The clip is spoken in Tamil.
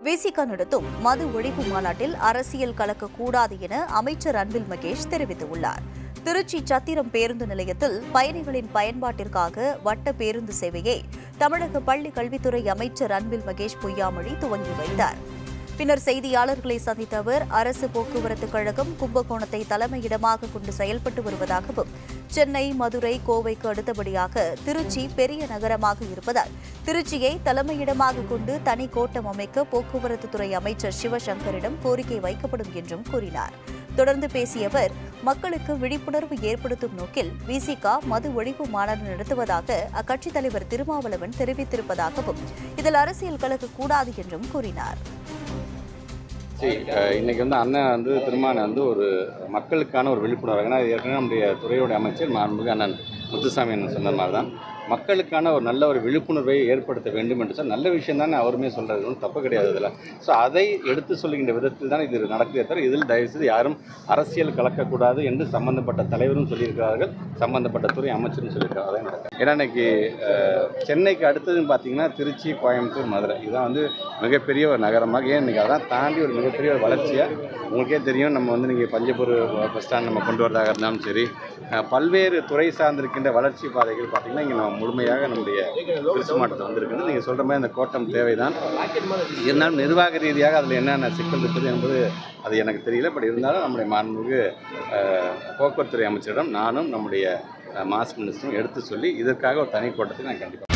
விசிக நடத்தும் மது ஒழிப்பு மாநாட்டில் அரசியல் கலக்கக்கூடாது என அமைச்சர் அன்பில் மகேஷ் தெரிவித்துள்ளார் திருச்சி சத்திரம் பேருந்து நிலையத்தில் பயணிகளின் பயன்பாட்டிற்காக வட்ட பேருந்து சேவையை தமிழக பள்ளி கல்வித்துறை அமைச்சர் அன்பில் மகேஷ் பொய்யாமொழி துவங்கி வைத்தார் பின்னர் செய்தியாளர்களை சந்தித்த அவர் அரசு போக்குவரத்து கழகம் கும்பகோணத்தை தலைமையிடமாக கொண்டு செயல்பட்டு வருவதாகவும் சென்னை மதுரை கோவைக்கு அடுத்தபடியாக திருச்சி பெரிய நகரமாக இருப்பதால் திருச்சியை தலைமையிடமாக கொண்டு தனி கோட்டம் அமைக்க போக்குவரத்து துறை அமைச்சர் சிவசங்கரிடம் கோரிக்கை வைக்கப்படும் என்றும் கூறினார் தொடர்ந்து பேசிய அவர் மக்களுக்கு விழிப்புணர்வு ஏற்படுத்தும் நோக்கில் விசிகா மது ஒழிப்பு மாநாடு நடத்துவதாக அக்கட்சித் தலைவர் திருமாவளவன் தெரிவித்திருப்பதாகவும் இதில் அரசியல் கலக்கக்கூடாது என்றும் கூறினார் சரி அஹ் இன்னைக்கு வந்து அண்ணன் வந்து திருமான வந்து ஒரு மக்களுக்கான ஒரு விழிப்புணர்வு ஏன்னா இது ஏற்கனவே நம்முடைய துறையோட அமைச்சர் மாண்புமிகு அண்ணன் முத்துசாமி அண்ணன் சொன்ன மாதிரி தான் மக்களுக்கான ஒரு நல்ல ஒரு விழிப்புணர்வை ஏற்படுத்த வேண்டும் என்று சொன்னால் நல்ல விஷயம் தானே அவருமே சொல்கிறது ஒன்றும் தப்பு கிடையாது இதில் ஸோ அதை எடுத்து சொல்லுகின்ற விதத்தில் தான் இது நடக்குதே தவிர இதில் தயவுசெய்து யாரும் அரசியல் கலக்கக்கூடாது என்று சம்பந்தப்பட்ட தலைவரும் சொல்லியிருக்கிறார்கள் சம்பந்தப்பட்ட துறை அமைச்சரும் சொல்லியிருக்காங்க அதான் நடக்கும் ஏன்னா இன்னைக்கு அஹ், சென்னைக்கு அடுத்ததுன்னு பார்த்தீங்கன்னா திருச்சி கோயம்புத்தூர் மதுரை இதுதான் வந்து மிகப்பெரிய ஒரு நகரமாக ஏன் இன்றைக்கி அதான் தாண்டி ஒரு மிகப்பெரிய ஒரு வளர்ச்சியாக உங்களுக்கே தெரியும் நம்ம வந்து நீங்கள் பஞ்சப்பூர் பஸ் ஸ்டாண்ட் நம்ம கொண்டு வரதாக இருந்தாலும் சரி அஹ், பல்வேறு துறை சார்ந்திருக்கின்ற வளர்ச்சி பாதைகள் பார்த்திங்கன்னா இங்கே நம்ம முழுமையாக நம்முடைய திருச்சி மாவட்டத்தில் வந்திருக்குது நீங்கள் சொல்கிற மாதிரி அந்த கோட்டம் தேவைதான் இருந்தாலும் நிர்வாக ரீதியாக அதில் என்னென்ன சிக்கல் இருக்குது என்பது அது எனக்கு தெரியல பட் இருந்தாலும் நம்முடைய மாண்புமிகு அஹ், போக்குவரத்துறை அமைச்சரிடம் நானும் நம்முடைய அஹ், மாஸ் மினிஸ்டரும் எடுத்து சொல்லி இதற்காக ஒரு தனி கோட்டத்தை நான் கண்டிப்பாக